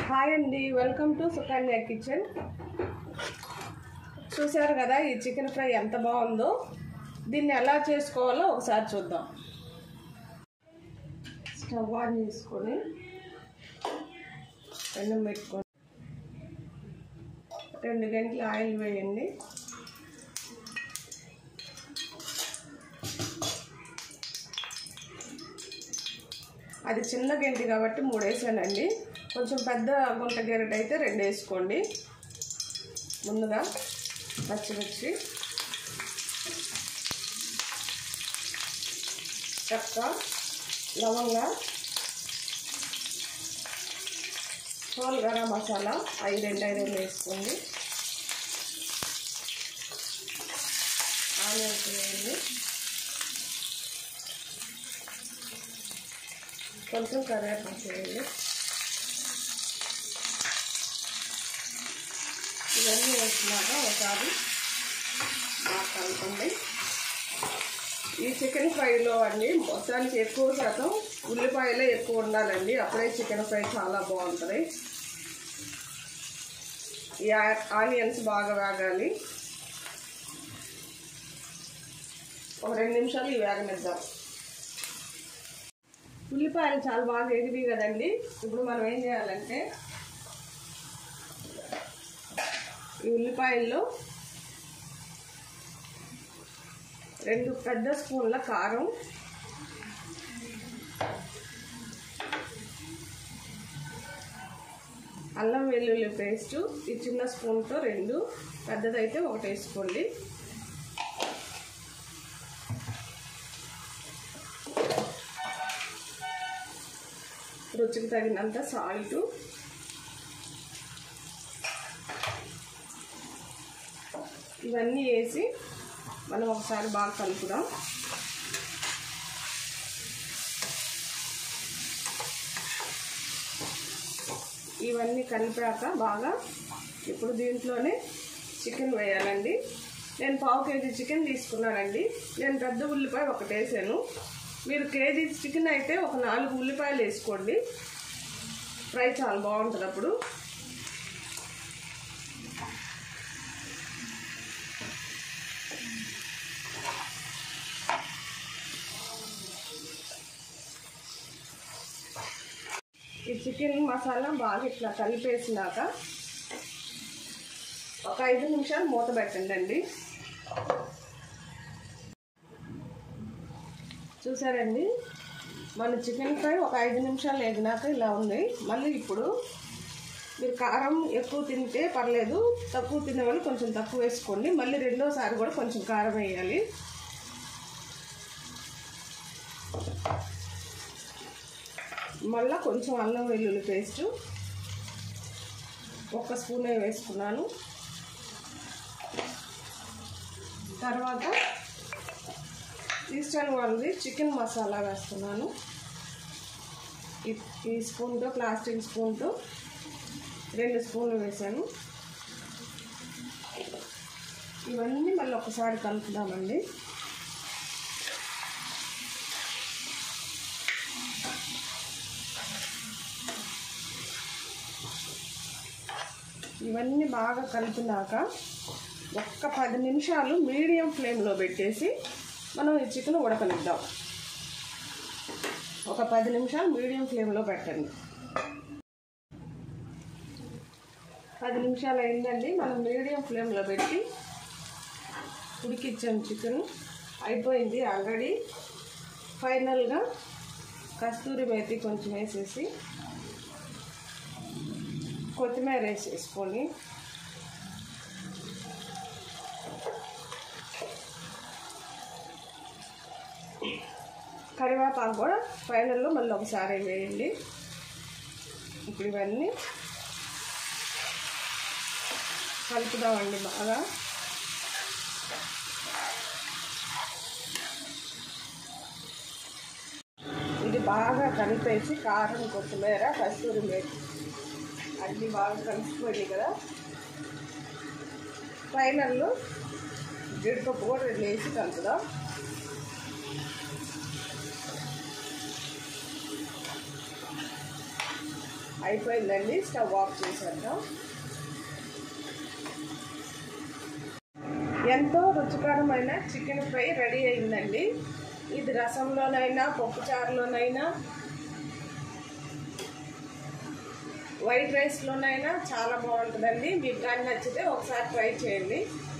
hi అండి welcome to Sukanya kitchen చూశారు కదా ఈ చికెన్ ఫ్రై ఎంత బాగుందో దీన్ని ఎలా చేసుకోవాలో ఒకసారి చూద్దాం స్టవ్ ఆన్ చేసుకొని పెన్నం పెట్టుకొని రెండు గంటలు ఆయిల్ వేయండి అది చిన్న గంటి కాబట్టి మూడు వేసానండి కొంచెం పెద్ద గుంట గెరట్ అయితే రెండు వేసుకోండి ముందుగా పచ్చిమిర్చి చెక్క లవంగా హోల్ గరం మసాలా ఐదు రెండు ఐదు వేసుకోండి ఆనియన్స్ వేయండి కొంచెం కరివేపాకు వేయండి ఇవన్నీ వేసినాక ఒకసారి బాగా కలుపుకోండి ఈ చికెన్ ఫ్రైలో అండి మొత్తానికి ఎక్కువ శాతం ఉల్లిపాయలే ఎక్కువ ఉండాలండి అప్పుడే చికెన్ ఫ్రై చాలా బాగుంటుంది ఈ ఆనియన్స్ బాగా వేగాలి ఒక రెండు నిమిషాలు ఇవి వేగనిద్దాం ఉల్లిపాయలు చాలా బాగా ఎగిరి కదండి ఇప్పుడు మనం ఏం చేయాలంటే ఈ ఉల్లిపాయల్లో రెండు పెద్ద స్పూన్ల కారం అల్లం వెల్లుల్లి పేస్ట్ ఈ చిన్న స్పూన్తో రెండు పెద్దదైతే ఒకటి వేసుకోండి రుచికి తగినంత సాల్ట్ ఇవన్నీ వేసి మనం ఒకసారి బాగా కలుపుదాం ఇవన్నీ కలిపాక బాగా ఇప్పుడు దీంట్లోనే చికెన్ వేయాలండి నేను పావు కేజీ చికెన్ తీసుకున్నానండి నేను పెద్ద ఉల్లిపాయ ఒకటి వేసాను మీరు కేజీ చికెన్ అయితే ఒక నాలుగు ఉల్లిపాయలు వేసుకోండి ఫ్రై చాలా బాగుంటుంది అప్పుడు ఈ చికెన్ మసాలా బాగా ఇట్లా కలిపేసినాక ఒక ఐదు నిమిషాలు మూత పెట్టండి అండి చూసారండి మన చికెన్ ఫ్రై ఒక ఐదు నిమిషాలు వేగినాక ఇలా ఉంది మళ్ళీ ఇప్పుడు మీరు కారం ఎక్కువ తింటే పర్లేదు తక్కువ తినే వాళ్ళు కొంచెం తక్కువ వేసుకోండి మళ్ళీ రెండోసారి కూడా కొంచెం కారం వేయాలి మళ్ళీ కొంచెం అల్లం వెల్లుల్లి పేస్టు ఒక స్పూనే వేసుకున్నాను తర్వాత ఈస్టర్న్ వాళ్ళది చికెన్ మసాలా వేస్తున్నాను ఈ ఈ స్పూన్తో ప్లాస్టిక్ స్పూన్తో రెండు స్పూన్లు వేసాను ఇవన్నీ మళ్ళీ ఒకసారి కలుపుదామండి ఇవన్నీ బాగా కలిపినాక ఒక్క పది నిమిషాలు మీడియం ఫ్లేమ్లో పెట్టేసి మనం ఈ చికెన్ ఉడకనిద్దాం ఒక పది నిమిషాలు మీడియం ఫ్లేమ్లో పెట్టండి పది నిమిషాలు అయిందండి మనం మీడియం ఫ్లేమ్లో పెట్టి ఉడికిచ్చాం చికెన్ అయిపోయింది ఆల్రెడీ ఫైనల్గా కస్తూరి మేతి కొంచెం వేసేసి కొత్తిమీర వేసేసుకొని కరివేపాకు కూడా ఫైనల్లో మళ్ళీ ఒకసారి వేయండి ఇప్పుడు ఇవన్నీ కలుపుదామండి బాగా ఇది బాగా కలిపేసి కారం కొత్తిమీర కస్తూరి మేతి అన్నీ బాగా కలిసిపోయింది కదా ఫైనల్లో జీడిపప్పు కూడా రెండు వేసి కలుపుదాం అయిపోయిందండి స్టవ్ ఆఫ్ చేసేద్దాం ఎంతో రుచికరమైన చికెన్ ఫ్రై రెడీ అయిందండి ఇది రసంలోనైనా పప్పుచారులోనైనా వైట్ రైస్లోనైనా చాలా బాగుంటుందండి మీకు కానీ నచ్చితే ఒకసారి ట్రై చేయండి